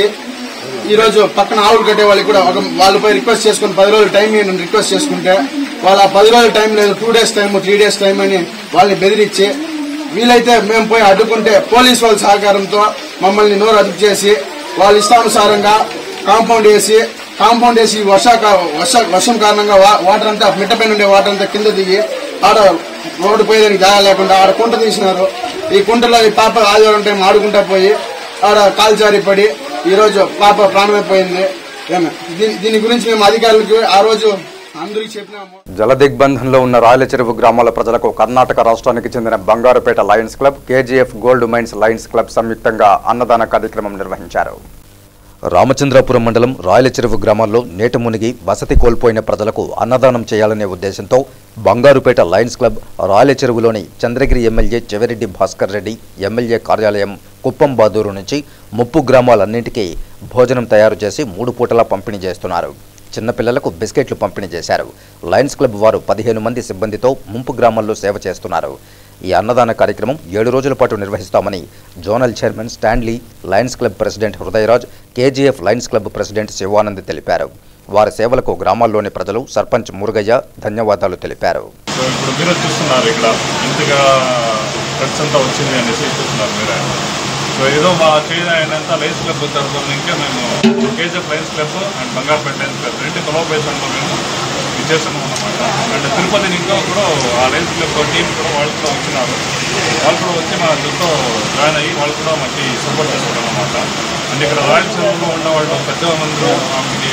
ఈ రోజు పక్కన ఆవులు కట్టే వాళ్ళకి కూడా ఒక వాళ్ళపై రిక్వెస్ట్ చేసుకుని పది రోజులు టైం ఇవ్వండి రిక్వెస్ట్ చేసుకుంటే వాళ్ళ పది రోజుల టైం లేదు two days time three days time అని వాళ్ళని బెదిరించి వీలైతే మేము పోయి అడ్డుకుంటే పోలీస్ వాళ్ళ సహకారంతో మమ్మల్ని నోరు అదుపు చేసి వాళ్ళ ఇష్టానుసారంగా కాంపౌండ్ వేసి కాంపౌండ్ వేసి వర్ష వర్ష వర్షం కారణంగా వా- వాటర్ అంతా మిట్టపైన ఉండే వాటర్ అంతా కింద దిగి ఆడ రోడ్డు పోయేదానికి జాగా లేకుండా ఆడ కుంట తీసినారు ఈ కుంటలో ఈ పాప ఆదివారం టైం ఆడుకుంటా పోయి ఆడ కాలు జారి పడి ఈ రోజు పాప ప్రాణమైపోయింది ఏమే దీని దీని గురించి మేము అధికారులకు ఆ రోజు అందరికీ చెప్పినాము జల దిగ్బంధంలో ఉన్న రాయల చెరువు గ్రామాల ప్రజలకు కర్ణాటక రాష్ట్రానికి చెందిన Bangarpet Lions Club KGF gold mines Lions Club సంయుక్తంగా అన్నదాన కార్యక్రమం నిర్వహించారు రామచంద్రాపురం మండలం రాయల చెరువు గ్రామాల్లో నీట మునిగి వసతి కోల్పోయిన ప్రజలకు అన్నదానం చేయాలనే ఉద్దేశంతో బంగారుపేట లయన్స్ క్లబ్ రాయల చెరువులోని చంద్రగిరి ఎమ్మెల్యే చెవిరెడ్డి భాస్కర్ రెడ్డి ఎమ్మెల్యే కార్యాలయం కుప్పం బాదూరు నుంచి ముప్పు గ్రామాలన్నింటికీ భోజనం తయారు చేసి మూడు పూటలా పంపిణీ చేస్తున్నారు చిన్నపిల్లలకు బిస్కెట్లు పంపిణీ చేశారు లయన్స్ క్లబ్ వారు పదిహేను మంది సిబ్బందితో ముంపు గ్రామాల్లో సేవ చేస్తున్నారు ఈ అన్నదాన కార్యక్రమం ఏడు రోజుల పాటు నిర్వహిస్తామని zonal chairman Stanley Lions Club president Hrudayaraj KGF Lions Club president Shivanand తెలిపారు వారి సేవలకు గ్రామాల్లోని ప్రజలు సర్పంచ్ మురుగయ్య ధన్యవాదాలు తెలిపారు సో ఇప్పుడు మీరు చూస్తున్నారు ఇక్కడ ఇంతగా ఫ్రెండ్స్ అంతా వచ్చింది అనేసి చూస్తున్నారు మీరే సో ఏదో మా చేయ అయినంత లైన్స్ క్లబ్ తరఫున ఇంకా మేము KGF Lions Club and Bangarpet Lions Club రెండు కొలాబరేషన్లో మేము విచ్చేస్తున్నాం అనమాట అండ్ తిరుపతి ఇంకా కూడా ఆ లైన్స్ క్లబ్ టీం కూడా వాళ్ళు కూడా వచ్చినారు వాళ్ళు కూడా వచ్చి మా జుట్టు జాయిన్ అయ్యి వాళ్ళు కూడా మాకు సపోర్ట్ చేస్తున్నారు అనమాట అండ్ ఇక్కడ రాయల్ చెరువులో ఉన్న వాళ్ళు పెద్ద మంది ఆమెకి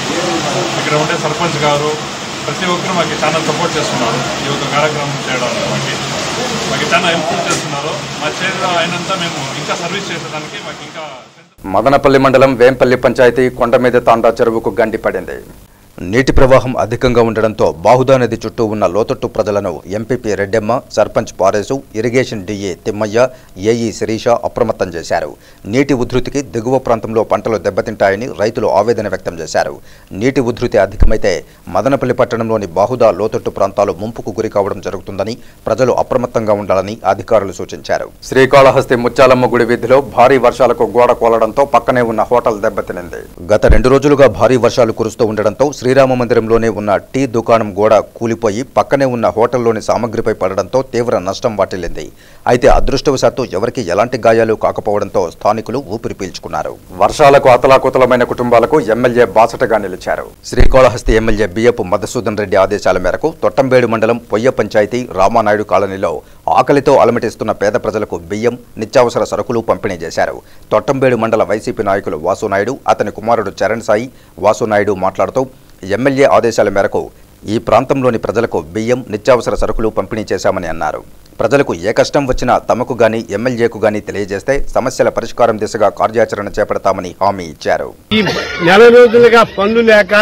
ఇక్కడ ఉండే సర్పంచ్ గారు ప్రతి ఒక్కరు మాకు చాలా సపోర్ట్ చేస్తున్నారు ఈ యొక్క కార్యక్రమం చేయడానికి మాకు మాకు చాలా హెల్ప్ చేస్తున్నారు మా చేతిలో అయినంత మేము ఇంకా సర్వీస్ చేసేదానికి మాకు ఇంకా మదనపల్లి మండలం వేంపల్లి పంచాయతీ కొండ మీద తాండా చెరువుకు గండి పడింది నీటి ప్రవాహం అధికంగా ఉండడంతో బాహుదా నది చుట్టూ ఉన్న లోతట్టు ప్రజలను MPP Reddemma sarpanch Paresu irrigation DA Thimmaiah AE Sirisha అప్రమత్తం చేశారు నీటి ఉధృతికి దిగువ ప్రాంతంలో పంటలు దెబ్బతింటాయని రైతులు ఆవేదన వ్యక్తం చేశారు నీటి ఉధృతి అధికమైతే మదనపల్లి పట్టణంలోని బాహుదా లోతట్టు ప్రాంతాలు ముంపుకు గురి కావడం జరుగుతుందని ప్రజలు అప్రమత్తంగా ఉండాలని అధికారులు సూచించారు శ్రీకాళహస్తి ముత్యాలమ్మ గుడి వీధిలో భారీ వర్షాలకు గోడ కూలడంతో పక్కనే ఉన్న హోటల్ దెబ్బతినింది గత రెండు రోజులుగా భారీ వర్షాలు కురుస్తూ ఉండడంతో శ్రీరామ మందిరంలోనే ఉన్న టీ దుకాణం గోడ కూలిపోయి పక్కనే ఉన్న హోటల్లోని సామగ్రిపై పడడంతో తీవ్ర నష్టం వాటిల్లింది అయితే అదృష్టవశాత్తు ఎవరికీ ఎలాంటి గాయాలు కాకపోవడంతో స్థానికులు ఊపిరి పీల్చుకున్నారు వర్షాలకు అతలాకుతలమైన కుటుంబాలకు ఎమ్మెల్యే బాసటగా నిలిచారు శ్రీకాళహస్తి ఎమ్మెల్యే బియ్యపు మధుసూదన్ రెడ్డి ఆదేశాల మేరకు తొట్టంబేడు మండలం పొయ్య పంచాయతీ రామానాయుడు కాలనీలో ఆకలితో అలమటిస్తున్న పేద ప్రజలకు బియ్యం నిత్యావసర సరుకులు పంపిణీ చేశారు తొట్టంబేడు మండల వైసీపీ నాయకులు వాసునాయుడు అతని కుమారుడు చరణ్ సాయి వాసునాయుడు మాట్లాడుతూ ఎమ్మెల్యే ఆదేశాల మేరకు ఈ ప్రాంతంలోని ప్రజలకు బియ్యం నిత్యావసర సరుకులు పంపిణీ చేశామని అన్నారు ప్రజలకు ఏ కష్టం వచ్చినా తమకు గాని ఎమ్మెల్యేకు గాని తెలియజేస్తే సమస్యల పరిష్కారం దిశగా కార్యాచరణ చేపడతామని హామీ ఇచ్చారు ఈ నెల రోజులుగా పనులు లేక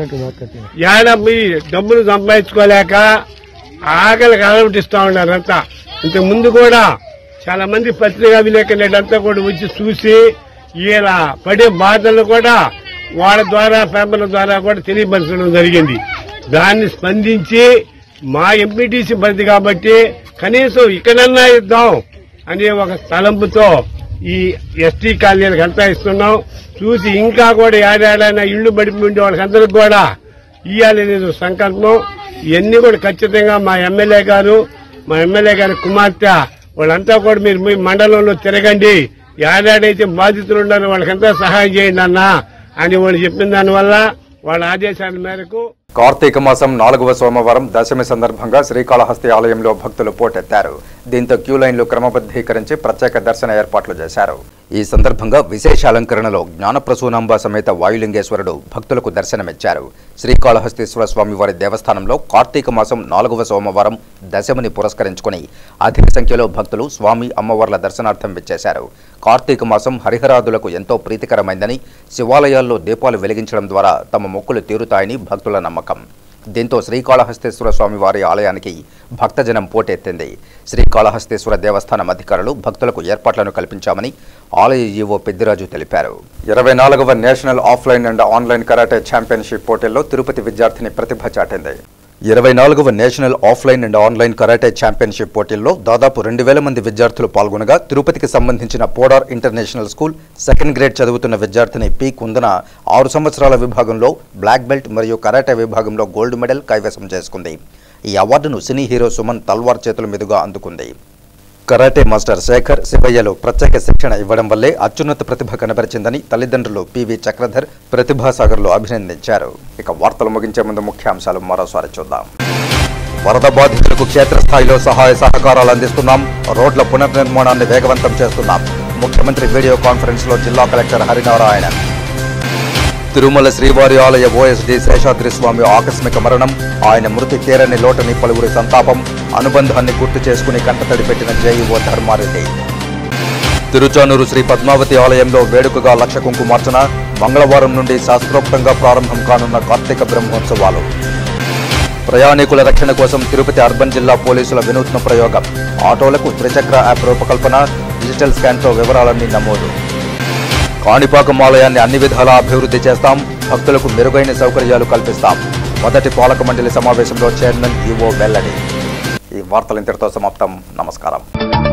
ఏడబ్బి డబ్బులు సంపాదించుకోలేక ఆకలికి అలవటిస్తా ఉన్నారు అంతా ఇంతకు ముందు కూడా చాలా మంది పత్రికా విలేకరులంతా కూడా వచ్చి చూసి ఈయన పడే బాధలు కూడా వాళ్ళ ద్వారా పేపర్ల ద్వారా కూడా తెలియపరచడం జరిగింది దాన్ని స్పందించి మా ఎంపీటీసీ పరిధి కాబట్టి కనీసం ఇక్కడన్నా ఇద్దాం అనే ఒక తలంపుతో ఈ ఎస్టీ కాలనీలకు అంతా ఇస్తున్నాం చూసి ఇంకా కూడా ఏడాడైనా ఇళ్లు బడిపి ఉండే వాళ్ళకందరికి కూడా ఇవ్వాలనేది ఒక సంకల్పం ఇవన్నీ కూడా ఖచ్చితంగా మా ఎమ్మెల్యే గారు మా ఎమ్మెల్యే గారి కుమార్తె వాళ్ళంతా కూడా మీరు మీ మండలంలో తిరగండి ఏడాడైతే బాధితులు ఉన్నారో వాళ్ళకంతా సహాయం చేయండి అన్న అని వాళ్ళు చెప్పిన దానివల్ల వాళ్ళ ఆదేశాల మేరకు కార్తీక మాసం నాలుగవ సోమవారం దశమి సందర్భంగా శ్రీకాళహస్తి ఆలయంలో భక్తులు పోటెత్తారు దీంతో క్యూ లైన్లు క్రమబద్ధీకరించి ప్రత్యేక దర్శన ఏర్పాట్లు చేశారు ఈ సందర్భంగా విశేష అలంకరణలో జ్ఞానప్రసూనాంబ సమేత వాయులింగేశ్వరుడు భక్తులకు దర్శనమిచ్చారు శ్రీకాళహస్తీశ్వర స్వామి వారి దేవస్థానంలో కార్తీక మాసం నాలుగవ సోమవారం దశమిని పురస్కరించుకుని అధిక సంఖ్యలో భక్తులు స్వామి అమ్మవార్ల దర్శనార్థం విచ్చేశారు కార్తీక మాసం హరిహరాదులకు ఎంతో ప్రీతికరమైందని శివాలయాల్లో దీపాలు వెలిగించడం ద్వారా తమ మొక్కులు తీరుతాయని భక్తుల నమ్మకం దీంతో శ్రీకాళహస్తేశ్వర స్వామి వారి ఆలయానికి భక్తజనం పోటెత్తింది శ్రీకాళహస్తేశ్వర దేవస్థానం అధికారులు భక్తులకు ఏర్పాట్లను కల్పించామని ఆలయ ఈవో పెద్దిరాజు తెలిపారు ఇరవై నాలుగవ national offline and online karate championship పోటీల్లో తిరుపతి విద్యార్థిని ప్రతిభ చాటింది ఇరవై నాలుగవ national offline and online karate championship పోటీల్లో దాదాపు రెండు వేల మంది విద్యార్థులు పాల్గొనగా తిరుపతికి సంబంధించిన Podar International School second grade చదువుతున్న విద్యార్థిని పి కుందన ఆరు సంవత్సరాల విభాగంలో బ్లాక్ బెల్ట్ మరియు కరాటే విభాగంలో గోల్డ్ మెడల్ కైవసం చేసుకుంది ఈ అవార్డును సినీ హీరో సుమన్ తల్వార్ చేతుల మీదుగా అందుకుంది కరాటే మాస్టర్ శేఖర్ శివయ్యలు ప్రత్యేక శిక్షణ ఇవ్వడం వల్లే అత్యున్నత ప్రతిభ కనబరిచిందని తల్లిదండ్రులు పివి చక్రధర్ ప్రతిభాసాగర్లు అభినందించారు ఇక వార్తలు ముగించే ముందు ముఖ్యాంశాలు మరోసారి చూద్దాం వరద బాధితులకు క్షేత్రస్థాయిలో సహాయ సహకారాలు అందిస్తున్నాం రోడ్ల పునర్నిర్మాణాన్ని వేగవంతం చేస్తున్నాం ముఖ్యమంత్రి వీడియో కాన్ఫరెన్స్ లో జిల్లా కలెక్టర్ హరినారాయణ తిరుమల శ్రీవారి ఆలయ ఓఎస్డి శేషాద్రి స్వామి ఆకస్మిక మరణం ఆయన మృతి తీరని లోటని పలువురి సంతాపం అనుబంధాన్ని గుర్తు చేసుకుని కంటతడి పెట్టిన జేఈఓ ధర్మారెడ్డి తిరుచానూరు శ్రీ పద్మావతి ఆలయంలో వేడుకగా లక్ష కుంకుమార్చన మంగళవారం నుండి శాస్త్రోక్తంగా ప్రారంభం కానున్న కార్తీక బ్రహ్మోత్సవాలు ప్రయాణికుల రక్షణ కోసం తిరుపతి అర్బన్ జిల్లా పోలీసుల వినూత్న ప్రయోగం ఆటోలకు త్రిచక్ర యాప్ రూపకల్పన డిజిటల్ స్కాన్తో వివరాలన్నీ నమోదు కాణిపాకం ఆలయాన్ని అన్ని విధాలా అభివృద్ధి చేస్తాం భక్తులకు మెరుగైన సౌకర్యాలు కల్పిస్తాం మొదటి పాలక మండలి సమావేశంలో చైర్మన్ ఈవో వెల్లడి ఈ వార్తలు ఇంతటితో సమాప్తం నమస్కారం